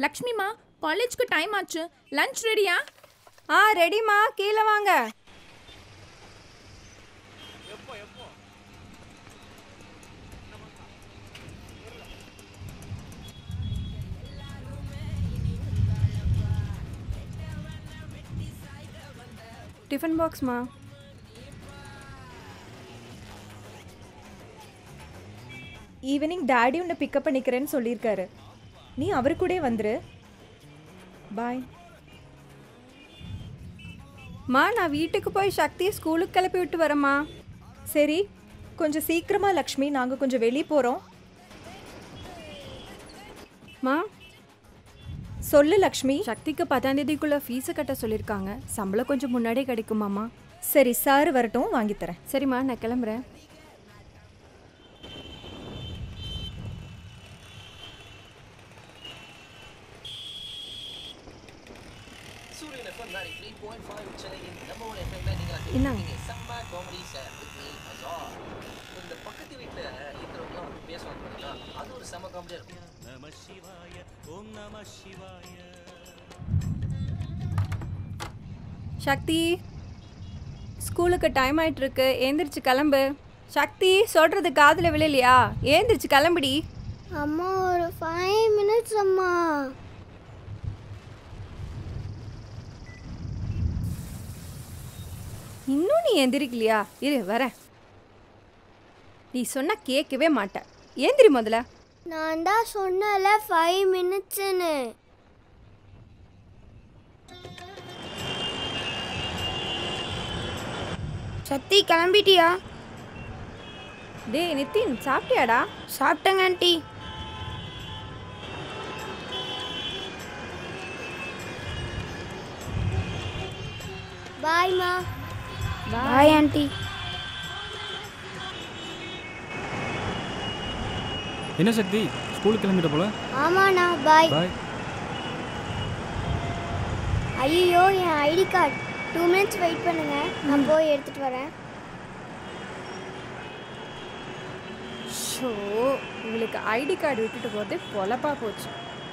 லக்ஷ்மிமா காலேஜ்க்கு டைம் ஆச்சு லஞ்ச் ரெடியா ஆ ரெடிம்மா கீழே வாங்க டிஃபன் பாக்ஸ்மா ஈவினிங் டாடி உன்னை பிக்கப் பண்ணிக்கிறேன்னு சொல்லியிருக்காரு நீ அவரு கூடயே வந்துரு பாய் மா நான் வீட்டுக்கு போய் சக்தியை ஸ்கூலுக்கு கிளப்பி விட்டு வரேம்மா சரி கொஞ்சம் சீக்கிரமா லக்ஷ்மி நாங்கள் கொஞ்சம் வெளியே போகிறோம் மா சொல்லு லக்ஷ்மி சக்திக்கு பத்தாம் தேதிக்குள்ள ஃபீஸை கட்ட சொல்லியிருக்காங்க சம்பளம் கொஞ்சம் முன்னாடியே கிடைக்குமாம்மா சரி சார் வரட்டும் வாங்கித் தரேன் சரிம்மா நான் கிளம்புறேன் சூரியன் எஃப்எம் நாரி த்ரீ பாயிண்ட் ஃபைவ் சென்னையின் நம்பர் ஒன் எஃப்எம்ல நீங்கள் என்னங்க? நீங்கள் செம்ம comedy sir with me Azhar இந்த பக்கத்து வீட்டில் இருக்கிறவங்களாம் வந்து பேசுவாங்க பார்த்தீங்களா அது ஒரு செம்ம காமெடியாக இருக்கும் சக்தி ஸ்கூலுக்கு டைம் ஆயிட்டு இருக்கு ஏந்திரிச்சு கிளம்பு சக்தி சொல்றது காதுல விழலையா ஏந்திரிச்சு கிளம்புடி அம்மா ஒரு ஃபைவ் மினிட்ஸ் அம்மா இன்னும் நீ எந்திரிக்கலையா இரு வரேன் நீ சொன்னா கேட்கவே மாட்டேன் ஏந்திரி முதல்ல நான் தான் சொன்னல ஃபைவ் மினிட்ஸ்னு சத்தி கிளம்பிட்டியா டேய் நித்தின் சாப்பிட்டியாடா சாப்பிட்டேங்க ஆண்டி பாய்மா பாய் ஆண்டி என்ன சக்தி ஸ்கூலுக்கு கிளம்பிட்ட போல ஆமாண்ணா பாய் பாய் ஐயோ என் ID card two minutes wait பண்ணுங்க நான் போய் எடுத்துட்டு வரேன் ஷோ இவளுக்கு ஐடி கார்டு விட்டுட்டு போகிறதே பொழப்பா போச்சு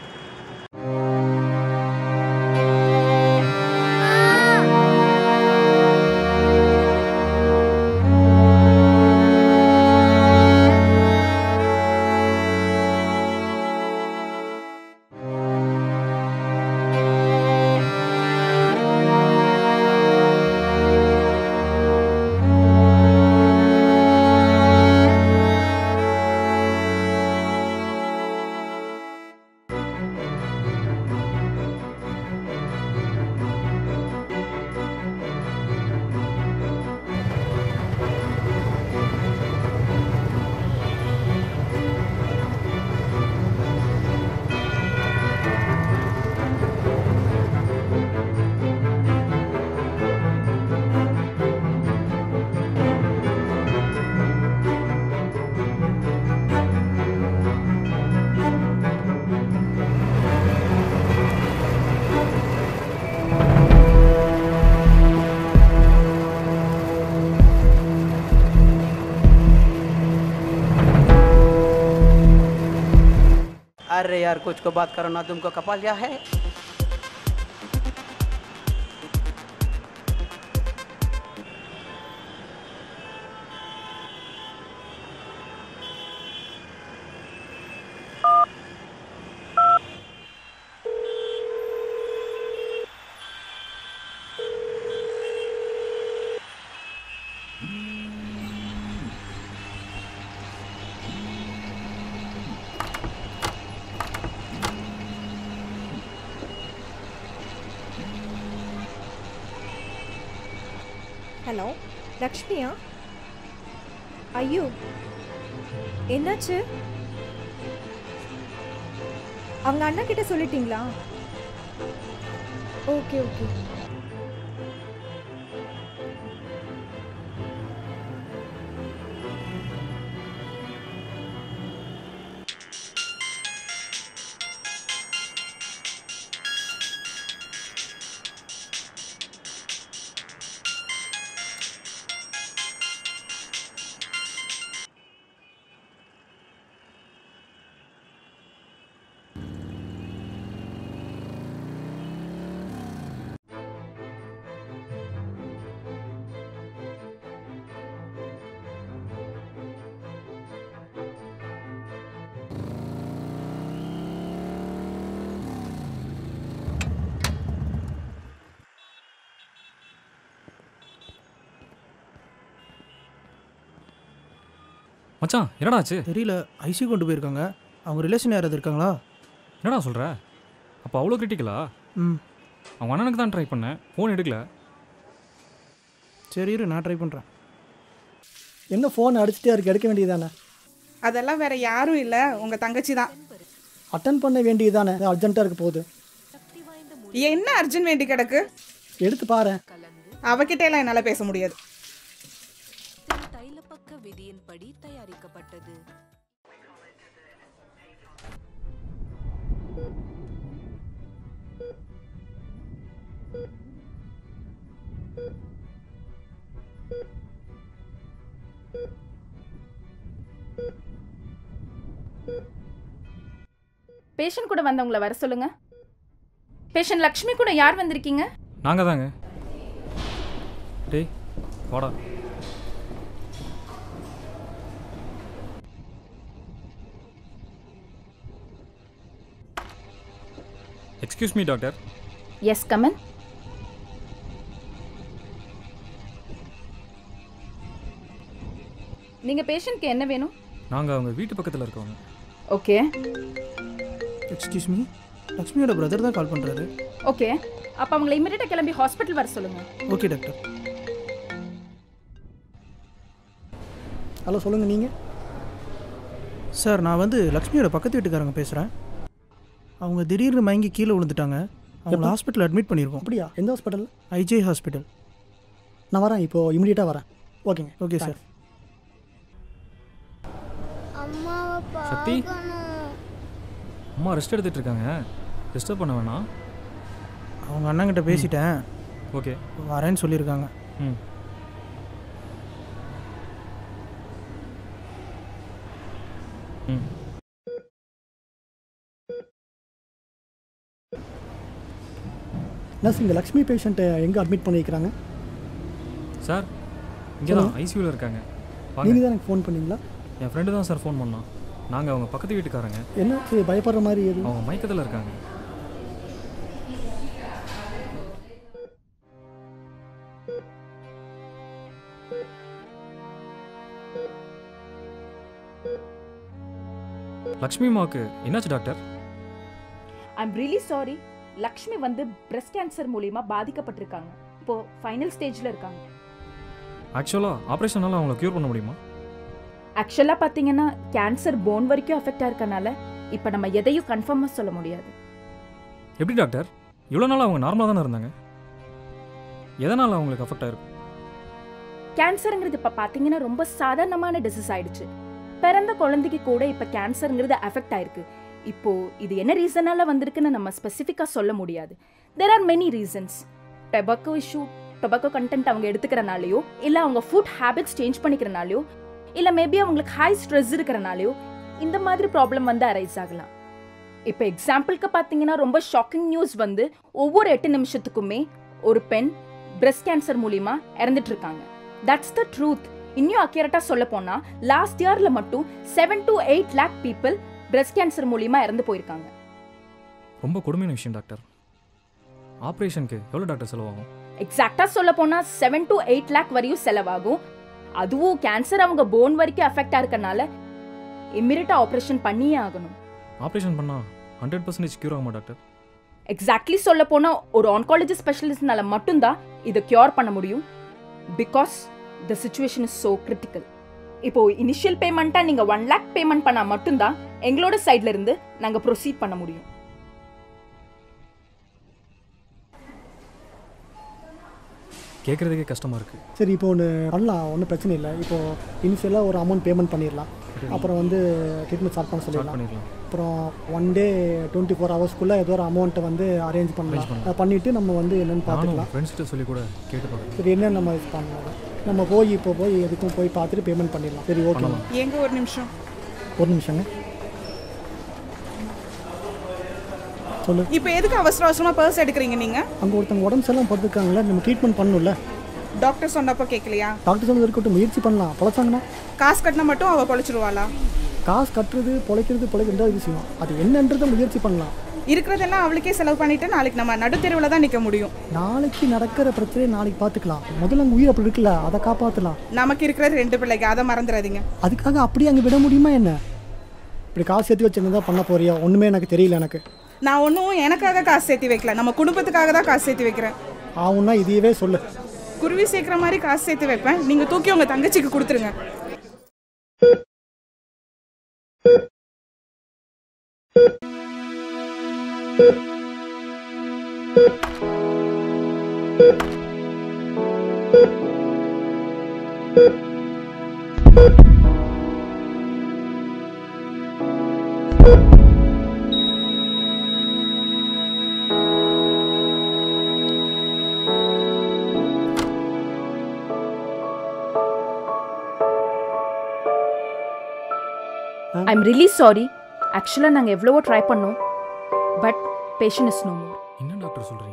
अरे यार कुछ को बात करो ना तुमको कपाल क्या है ஹலோ லக்ஷ்மியா ஐயோ என்னாச்சு அவங்க அண்ணா கிட்ட சொல்லிட்டீங்களா ஓகே ஓகே மச்சான் என்னடா ஆச்சு தெரியல ஐசி கொண்டு போயிருக்காங்க அவங்க ரிலேஷன் யாராவது இருக்காங்களா என்னடா சொல்கிற அப்போ அவ்வளோ கிரிட்டிக்கலா ம் அவங்க அண்ணனுக்கு தான் ட்ரை பண்ணேன் ஃபோன் எடுக்கல சரி இரு நான் ட்ரை பண்ணுறேன் என்ன ஃபோன் அடிச்சுட்டே இருக்கு எடுக்க வேண்டியதானே அதெல்லாம் வேற யாரும் இல்லை உங்க தங்கச்சி தான் அட்டன் பண்ண வேண்டியதானே அர்ஜென்ட்டாக இருக்க போகுது என்ன அர்ஜுன் வேண்டி கிடக்கு எடுத்து பாரு அவகிட்ட எல்லாம் என்னால பேச முடியாது தைலப்பக்க விதியின்படி தயாரிக்கப்பட்டது பேஷண்ட் கூட வந்தவங்கள வர சொல்லுங்க பேஷண்ட் லக்ஷ்மி கூட யார் வந்திருக்கீங்க நாங்கள் தாங்க டேய் வாடா excuse me doctor yes come on நீங்க பேஷண்ட்க்கு என்ன வேணும் நாங்கள் அவங்க வீட்டு பக்கத்தில் இருக்கவங்க ஓகே எக்ஸ்கியூஸ் மீ லக்ஷ்மியோட பிரதர் தான் கால் பண்ணுறாரு ஓகே அப்ப அவங்கள இமிடியேட்டா கிளம்பி ஹாஸ்பிட்டல் வர சொல்லுங்க ஓகே டாக்டர் ஹலோ சொல்லுங்கள் நீங்கள் சார் நான் வந்து லக்ஷ்மியோட பக்கத்து வீட்டுக்காரங்க பேசுகிறேன் அவங்க திடீர்னு மயங்கி கீழே விழுந்துட்டாங்க அவங்கள எப்போ? ஹாஸ்பிட்டல் அட்மிட் பண்ணியிருக்கோம் அப்படியா எந்த ஹாஸ்பிட்டல் ஐஜே ஹாஸ்பிட்டல் நான் வரேன் இப்போது இமீடியட்டாக வரேன் ஓகேங்க ஓகே சார் அம்மாவை சக்தி? பார்க்கணும் அம்மா ரெஸ்ட் எடுத்துகிட்டு இருக்காங்க டிஸ்டர்ப் பண்ண வேணாம் அவங்க அண்ணங்கிட்ட பேசிட்டேன் ஓகே வரேன்னு சொல்லியிருக்காங்க ம் ம் நர்ஸ் இங்கே லக்ஷ்மி பேஷண்ட்டை எங்கே அட்மிட் பண்ணியிருக்கிறாங்க சார் இங்கே தான் ஐசியூவில் இருக்காங்க வாங்க நீங்கள் தான் எனக்கு ஃபோன் பண்ணீங்களா என் ஃப்ரெண்டு தான் சார் ஃபோன் பண்ணான் நாங்கள் அவங்க பக்கத்து வீட்டுக்காரங்க என்ன சரி, பயப்படுற மாதிரி எதுவும் அவங்க மயக்கத்தில் இருக்காங்க லக்ஷ்மி அம்மாவுக்கு என்னாச்சு doctor I'm really sorry Lakshmi வந்து பிரஸ்ட் கேன்சர் மூலியமா பாதிக்கப்பட்டிருக்காங்க இப்போ ஃபைனல் ஸ்டேஜ்ல இருக்காங்க ஆக்சுவலாக ஆப்ரேஷனால் அவங்கள க்யூர் பண்ண முடியுமா ஆக்சுவலா பாத்தீங்கன்னா கேன்சர் போன் வரைக்கும் அஃபெக்ட் ஆயிருக்கனால இப்போ நம்ம எதையும் கன்ஃபார்மாக சொல்ல முடியாது எப்படி டாக்டர் இவ்வளோ நாள் அவங்க நார்மலாக தானே இருந்தாங்க எதனால் அவங்களுக்கு அஃபெக்ட் ஆயிருக்கும் கேன்சருங்கிறது இப்போ பார்த்தீங்கன்னா ரொம்ப சாதாரணமான டிசீஸ் ஆயிடுச்சு பிறந்த குழந்தைக்கு கூட இப்போ கேன்சருங்கிறது அஃபெக்ட் ஆயிருக்கு இப்போ இது என்ன ரீசனால வந்திருக்குன்னு நம்ம ஸ்பெசிஃபிக்காக சொல்ல முடியாது there are many reasons tobacco issue tobacco content அவங்க எடுத்துக்கிறனாலையோ இல்லை அவங்க ஃபுட் ஹேபிட்ஸ் சேஞ்ச் பண்ணிக்கிறனாலையோ இல்லை மேபி அவங்களுக்கு ஹை ஸ்ட்ரெஸ் இருக்கிறனாலையோ இந்த மாதிரி ப்ராப்ளம் வந்து அரைஸ் ஆகலாம் இப்போ எக்ஸாம்பிளுக்கு பார்த்தீங்கன்னா ரொம்ப ஷாக்கிங் நியூஸ் வந்து ஒவ்வொரு எட்டு நிமிஷத்துக்குமே ஒரு பெண் பிரஸ்ட் கேன்சர் மூலியமா இறந்துட்டு இருக்காங்க தட்ஸ் த ட்ரூத் இன்னும் அக்யூரேட்டாக சொல்ல போனால் லாஸ்ட் இயரில் மட்டும் seven to eight lakh people breast cancer மூலியமா இறந்து போயிருக்காங்க ரொம்ப கொடுமையான விஷயம் டாக்டர் ஆப்ரேஷனுக்கு எவ்வளோ டாக்டர் செலவாகும் எக்ஸாக்டாக சொல்ல போனால் செவன் டு எயிட் லேக் வரையும் செலவாகும் அதுவும் கேன்சர் அவங்க போன் வரைக்கும் அஃபெக்ட் ஆயிருக்கனால இம்மிடியட்டாக ஆப்ரேஷன் பண்ணியே ஆகணும் ஆப்ரேஷன் பண்ணால் ஹண்ட்ரட் பர்சன்டேஜ் க்யூர் ஆகுமா டாக்டர் எக்ஸாக்ட்லி சொல்ல போனால் ஒரு ஆன்காலஜி ஸ்பெஷலிஸ்ட்னால மட்டும்தான் இதை கியூர் பண்ண முடியும் because the situation is so critical இப்போ இனிஷியல் பேமெண்ட்டாக நீங்கள் ஒன் லேக் பேமெண்ட் பண்ணால் மட்டும்தான் எங்களோட சைட்ல இருந்து நாங்கள் ப்ரொசீட் பண்ண முடியும் கேட்குறதுக்கே கஷ்டமாக இருக்குது சரி இப்போ ஒன்று பண்ணலாம் ஒன்றும் பிரச்சனை இல்லை இப்போது இனிஷியலாக ஒரு அமௌண்ட் பேமெண்ட் பண்ணிடலாம் அப்புறம் வந்து ட்ரீட்மெண்ட் ஸ்டார்ட் பண்ண ஸ்டார்ட் சொல்லிடலாம் பண்ணிடலாம் அப்புறம் ஒன் டே டுவெண்ட்டி ஃபோர் ஹவர்ஸ்க்குள்ளே ஏதோ ஒரு அமௌண்ட்டை வந்து அரேஞ்ச் பண்ணலாம் அதை பண்ணிவிட்டு நம்ம வந்து என்னென்னு நானும் பார்த்துக்கலாம் ஃப்ரெண்ட்ஸ்கிட்ட சொல்லி கூட கேட்டு பார்க்குறேன் சரி என்ன நம்ம இது பண்ணலாம் நம்ம போய் இப்போ போய் எதுக்கும் போய் பார்த்துட்டு பேமெண்ட் பண்ணிடலாம் சரி ஓகே பண்ணலாம். எங்க ஒரு நிமிஷம் ஒரு நிமிஷங்க சொல்லு இப்போ எதுக்கு அவசர அவசரமா பர்ஸ் எடுக்கிறீங்க நீங்க அங்கே ஒருத்தவங்க உடம்பு சரியில்லாம படுத்துருக்காங்களே நம்ம ட்ரீட்மெண்ட் பண்ணணும்ல டாக்டர் சொன்னப்போ கேட்கலையா டாக்டர் சொன்னது இருக்கட்டும் முயற்சி பண்ணலாம் பொழைச்சாங்கன்னா காசு கட்டினா மட்டும் அவ பொழைச்சிருவாளா காசு கட்டுறது பொழைக்கிறது பொழைக்க ரெண்டாவது விஷயம் அது என்னன்றதை முயற்சி பண்ணலாம் இருக்கிறதெல்லாம் அவளுக்கே செலவு பண்ணிட்டு நாளைக்கு நம்ம நடுத்தெருவில் தான் நிற்க முடியும் நாளைக்கு நடக்கிற பிரச்சனையை நாளைக்கு பார்த்துக்கலாம் முதல்ல அங்கே உயிர் அப்படி இருக்குல்ல அதை காப்பாற்றலாம் நமக்கு இருக்கிறது ரெண்டு பிள்ளைங்க அதை மறந்துடாதீங்க அதுக்காக அப்படியே அங்கே விட முடியுமா என்ன இப்படி காசு சேர்த்து வச்சிருந்தா பண்ண போறியா ஒன்றுமே எனக்கு தெரியல எனக்கு நான் ஒன்றும் எனக்காக காசு சேர்த்து வைக்கல நம்ம குடும்பத்துக்காக தான் காசு சேர்த்து வைக்கிறேன் ஆகுன்னா இதையவே சொல்லு குருவி சேர்க்குற மாதிரி காசு சேர்த்து வைப்பேன் நீங்கள் தூக்கி உங்கள் தங்கச்சிக்கு கொடுத்துருங்க ஐம் ரிலி சாரி ஆக்சுவலாக நாங்கள் எவ்வளவோ ட்ரை பண்ணோம் but patient is no more என்ன டாக்டர் சொல்கிறீங்க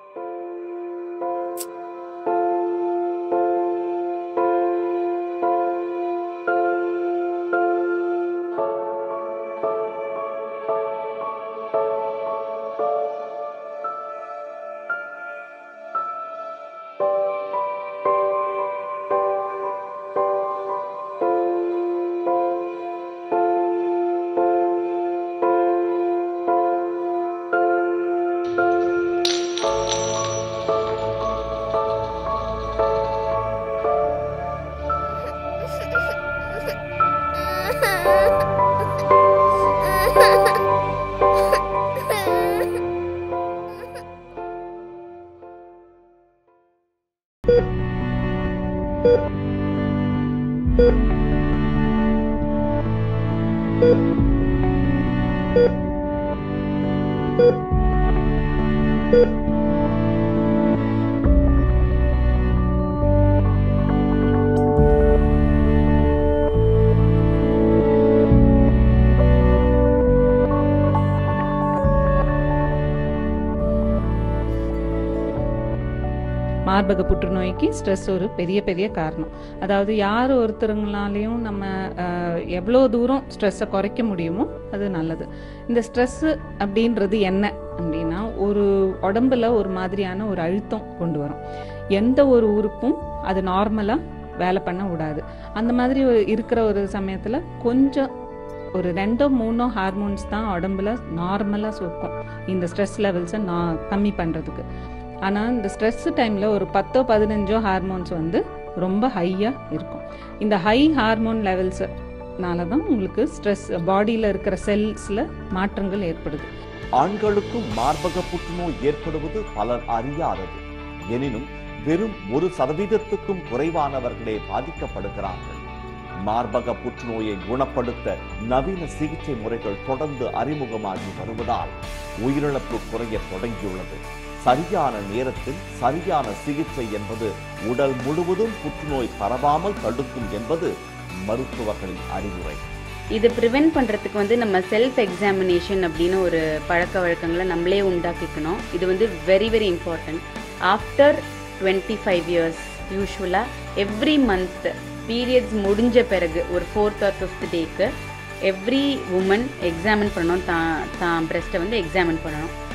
மார்பக புற்றுநோய்க்கு ஸ்ட்ரெஸ் ஒரு பெரிய பெரிய காரணம் அதாவது யார் ஒருத்தருங்களாலையும் நம்ம அஹ், எவ்வளோ தூரம் ஸ்ட்ரெஸ்ஸை குறைக்க முடியுமோ அது நல்லது இந்த ஸ்ட்ரெஸ்ஸு அப்படின்றது என்ன அப்படின்னா ஒரு உடம்புல ஒரு மாதிரியான ஒரு அழுத்தம் கொண்டு வரும் எந்த ஒரு உறுப்பும் அது நார்மலாக வேலை பண்ண விடாது அந்த மாதிரி ஒரு இருக்கிற ஒரு சமயத்தில் கொஞ்சம் ஒரு ரெண்டோ மூணோ ஹார்மோன்ஸ் தான் உடம்புல நார்மலாக சுருக்கும் இந்த ஸ்ட்ரெஸ் லெவல்ஸை நான் கம்மி பண்ணுறதுக்கு ஆனால் இந்த ஸ்ட்ரெஸ் டைமில் ஒரு பத்தோ பதினஞ்சோ ஹார்மோன்ஸ் வந்து ரொம்ப ஹையாக இருக்கும் இந்த ஹை ஹார்மோன் லெவல்ஸ்னால தான் உங்களுக்கு ஸ்ட்ரெஸ் பாடியில் இருக்கிற செல்ஸில் மாற்றங்கள் ஏற்படுது ஆண்களுக்கும் மார்பக புற்றுநோய் ஏற்படுவது பலர் அறியாதது எனினும் வெறும் ஒரு சதவீதத்துக்கும் குறைவானவர்களே பாதிக்கப்படுகிறார்கள் மார்பக புற்றுநோயை குணப்படுத்த நவீன சிகிச்சை முறைகள் தொடர்ந்து அறிமுகமாகி வருவதால் உயிரிழப்பு குறைய தொடங்கியுள்ளது சரியான நேரத்தில் சரியான சிகிச்சை என்பது உடல் முழுவதும் புற்றுநோய் பரவாமல் தடுக்கும் என்பது மருத்துவர்களின் அறிவுரை இது ப்ரிவென்ட் பண்ணுறதுக்கு வந்து நம்ம செல்ஃப் எக்ஸாமினேஷன் அப்படின்னு ஒரு பழக்க வழக்கங்களை நம்மளே உண்டாக்கிக்கணும் இது வந்து very very important after twenty five years யூஸ்வலாக எவ்ரி மந்த் பீரியட்ஸ் முடிஞ்ச பிறகு ஒரு ஃபோர்த் ஆர் ஃபிஃப்த் டேக்கு எவ்ரி உமன் எக்ஸாமின் பண்ணணும் தான் தான் பிரஸ்ட்டை வந்து எக்ஸாமின் பண்ணணும்